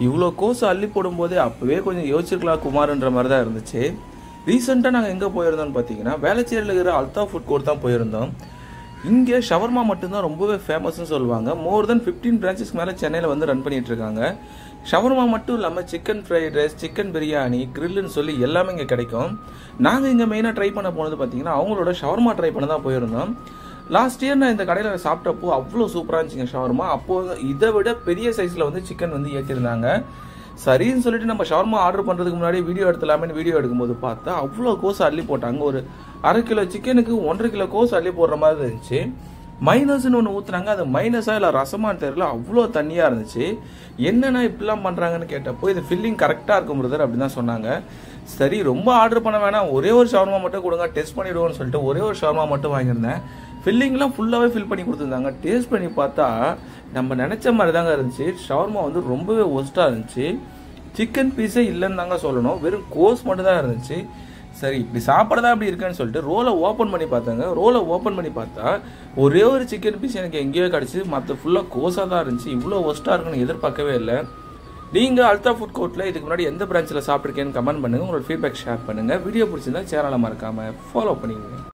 இவ்வளோ கோஸ் அள்ளி போடும்போதே அப்போவே கொஞ்சம் யோசிச்சிருக்கலாம் குமார்ன்ற மாதிரி தான் இருந்துச்சு ரீசெண்டாக நாங்கள் எங்கே போயிருந்தோம்னு பார்த்தீங்கன்னா வேளச்சேரியில் இருக்கிற அல்தா ஃபுட் கோர்ட் தான் போயிருந்தோம் இங்கே ஷவர்மா மட்டும்தான் ரொம்பவே ஃபேமஸ்னு சொல்லுவாங்க மோர் தென் ஃபிஃப்டீன் பிரான்ச்சஸ்க்கு மேலே சென்னையில் வந்து ரன் பண்ணிட்டு இருக்காங்க ஷவர்மா மட்டும் இல்லாமல் chicken fried rice chicken biryani கிரில்லுன்னு சொல்லி எல்லாமே இங்கே கிடைக்கும் நாங்கள் இங்கே மெயினாக ட்ரை பண்ண போனது பார்த்தீங்கன்னா அவங்களோட ஷவர்மா ட்ரை பண்ண தான் போயிருந்தோம் லாஸ்ட் இயர் நான் இந்த கடையில் சாப்பிட்டப்போ அவ்வளோ சூப்பராக இருந்துச்சுங்க ஷவர்மா அப்போ இதை விட பெரிய சைஸில் வந்து சிக்கன் வந்து ஏற்றிருந்தாங்க சரின்னு சொல்லிட்டு நம்ம ஷவர்மா ஆர்டர் பண்ணுறதுக்கு முன்னாடி வீடியோ எடுத்துலாமேன்னு வீடியோ எடுக்கும்போது பார்த்தா அவ்வளோ கோஸ் அள்ளி போட்டாங்க ஒரு அரை கிலோ சிக்கனுக்கு ஒன்றரை கிலோ கோஸ் அள்ளி போடுற மாதிரி இருந்துச்சு மைனஸ்னு ஒன்று ஊற்றுனாங்க அது மைனஸாக இல்லை ரசமான்னு தெரியல அவ்வளோ தண்ணியாக இருந்துச்சு என்னென்ன இப்படிலாம் பண்ணுறாங்கன்னு கேட்டப்போ இது ஃபில்லிங் கரெக்டாக இருக்கும் பிரதர் அப்படின்னு தான் சொன்னாங்க சரி ரொம்ப ஆர்டர் பண்ண வேணாம் ஒரே ஒரு ஷவர்மா மட்டும் கொடுங்க டெஸ்ட் பண்ணிவிடுவோம்னு சொல்லிட்டு ஒரே ஒரு ஷவர்மா மட்டும் வாங்கியிருந்தேன் ஃபில்லிங்லாம் ஃபுல்லாகவே ஃபில் பண்ணி கொடுத்துருந்தாங்க டேஸ்ட் பண்ணி பார்த்தா நம்ம நினச்ச மாதிரி தாங்க இருந்துச்சு ஷவர்மா வந்து ரொம்பவே ஒஸ்ட்டாக இருந்துச்சு சிக்கன் பீஸே இல்லைன்னு தாங்க சொல்லணும் வெறும் கோஸ் மட்டும் தான் இருந்துச்சு சரி இப்படி சாப்பிட்றதா அப்படி இருக்குன்னு சொல்லிட்டு ரோலை ஓப்பன் பண்ணி பார்த்தாங்க ரோலை ஓப்பன் பண்ணி பார்த்தா ஒரே ஒரு சிக்கன் பீஸ் எனக்கு எங்கேயோ கிடச்சி மற்ற ஃபுல்லாக கோஸாக தான் இருந்துச்சு இவ்வளோ ஒஸ்ட்டாக இருக்குன்னு எதிர்பார்க்கவே இல்லை நீங்கள் அல்தா ஃபுட் கோர்ட்டில் இதுக்கு முன்னாடி எந்த பிரான்ச்சில் சாப்பிட்ருக்கேன்னு கமெண்ட் பண்ணுங்கள் உங்களோட ஃபீட்பேக் ஷேர் பண்ணுங்கள் வீடியோ பிடிச்சிருந்தா சேனலை மறக்காமல் ஃபாலோ பண்ணிக்கோங்க